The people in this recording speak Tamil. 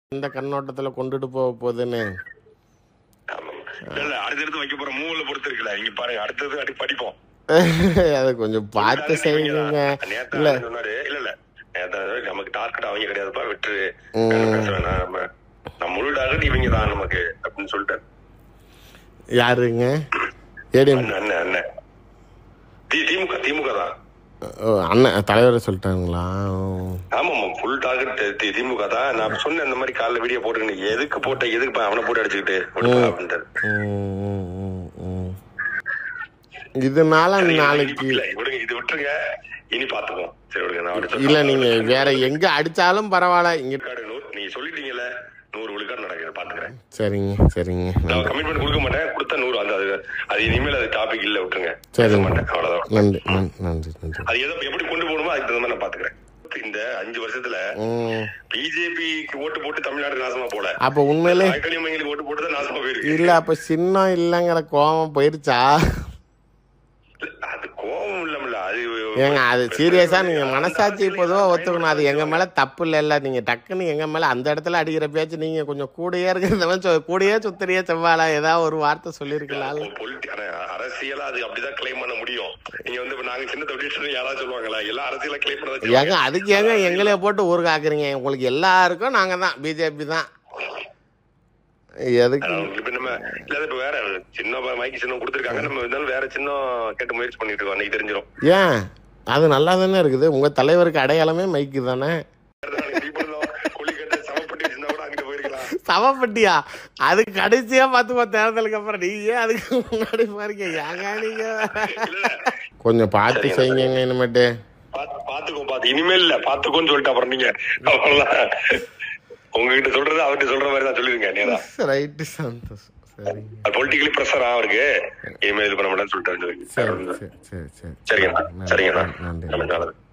இந்த கண்ணோட்டத்துல கொண்டுட்டு போக போகுதுன்னு ஆமா. இல்ல இல்ல அடுத்தடுத்து வைக்க போற மூவில பொறுத்து இருக்குல்ல இங்க பாருங்க அடுத்தது அடி படிப்போம் அதை கொஞ்சம் பார்த்து செய்யுங்க நேத்தா இல்ல சொன்னாரு இல்ல இல்ல நேத்தா நமக்கு டார்கெட் அவங்க கிடையாதுப்பா விட்டுரு ம். நான் பேச வேணாம் நம்ம நம்ம முழு டார்கெட் இவங்க தான் நமக்கு அப்படின்னு சொல்லிட்டாரு யாருங்க ஏடிஎம் அண்ணன் அண்ணன் அண்ணன் தி- திமுக திமுக தான் அண்ணன் தலைவரை சொல்லிட்டாங்களா ஓ. ஆமாமா ஃபுல் டார்கெட் திமுக தான் நான் சொன்னேன் இந்த மாதிரி காலைல வீடியோ போட்டுக்கிட்டு எதுக்கு போட்ட எதுக்கு பா அவனை போட்டு அடிச்சுக்கிட்டு விடுப்பா அப்படின்ட்டாரு ம், ம், ம், ம். இதனால நாளைக்கு இல்ல விடுங்க இது விட்டுருங்க இனி பாத்துப்போம் சரி விடுங்க நான் அடுத்த இல்ல நீங்க வேற எங்க அடிச்சாலும் பரவாயில்ல இங்க விழுக்காடு நூறு நீங்க சொல்லிட்டீங்கல்ல நூறு விழுக்காடு நடக்குது பாத்துக்கிறேன் சரிங்க சரிங்க நான் கமிட்மெண்ட் கொடுக்க மாட்டேன் கொடுத்தா நூறு அந்த அது அது இனிமேல் அது டாபிக் இல்ல விட்டுருங்க பேச சரிங்க மாட்டேன் அவ்வளவுதான் நன்றி நன்றி நன்றி நன்றி அது எதை எப்படி கொண்டு போகணுமோ அதுக்கு தகுந்த மாதிரி நான் பாத்துக்கிறேன் இந்த அஞ்சு வருஷத்துல ம். பிஜேபிக்கு ஓட்டு போட்டு தமிழ்நாடு நாசமா போல அப்ப உண்மையிலே கனிமங்களுக்கு ஓட்டு போட்டு தான் நாசமா போயிருக்கு இல்ல அப்ப சின்னம் இல்லைங்கிற கோபம் போயிருச்சா அது கோபம் இல்லம்ல அது ஏங்க அது சீரியஸா நீங்க மனசாட்சி பொதுவா ஒத்துக்கணும் அது எங்க மேல தப்பு இல்லைல்ல நீங்க டக்குன்னு எங்க மேல அந்த இடத்துல அடிக்கிற பேச்சு நீங்க கொஞ்சம் கூடயே இருக்கிறவன் சொ- கூடயே சுத்தறியே செவ்வாழா ஏதாவது ஒரு வார்த்தை சொல்லியிருக்கலாம் பொலிட்டி- ஆனா, அரசியலா அது அப்படிதான் கிளைம் பண்ண முடியும் நீங்க வந்து இப்ப நாங்க சின்ன தொழில் யாராவது சொல்லுவாங்களா எல்லாம் அரசியலா கிளைம் பண்ணதான் ஏங்க அதுக்கு ஏங்க எங்களே போட்டு ஊருக்கு ஆக்குறீங்க உங்களுக்கு எல்லாருக்கும் நாங்க தான் பிஜேபி தான் எதுக்கு அதான் இப்ப நம்ம இல்ல இப்ப வேற சின்ன மைக்கு சின்னம் கொடுத்துருக்காங்க நம்ம இருந்தாலும் வேற சின்னம் கேட்டு முயற்சி பண்ணிட்டு இருக்கோம் அன்னைக்கு தெரிஞ்சிடும் ஏன் அது நல்லா தானே இருக்குது உங்க தலைவருக்கு அடையாளமே மைக்கு தானே கொல்லி கட்ட சமப்பட்டு சின்ன கூட அங்கிட்டு போயிருக்கலாம் சவப்பட்டியா அது கடைசியா பார்த்துப்போ தேர்தலுக்கு அப்புறம் நீங்க அதுக்கு முன்னாடி பாருங்க ஏங்க நீங்க கொஞ்சம் பார்த்து செய்யுங்க இனிமேட்டு பாத்து- பாத்துக்கோ பாத்து இனிமேல் இல்ல பாத்துக்கோன்னு சொல்லிட்டு அப்புறம் நீங்க அவ்வளவுதான் உங்ககிட்ட சொல்றது அவர்கிட்ட சொல்ற மாதிரி தான் சொல்லிருங்க நேரா ரைட்டு சந்தோஷம் சரிங்க பொலிட்டிக்கலி ப்ரெஷரா அவருக்கு இனிமேல் இது பண்ண மாட்டேன்னு சொல்லிட்டு சரி சரி சரி சரி சரிங்கண்ணா சரிங்கண்ணா நன்றி நல்லது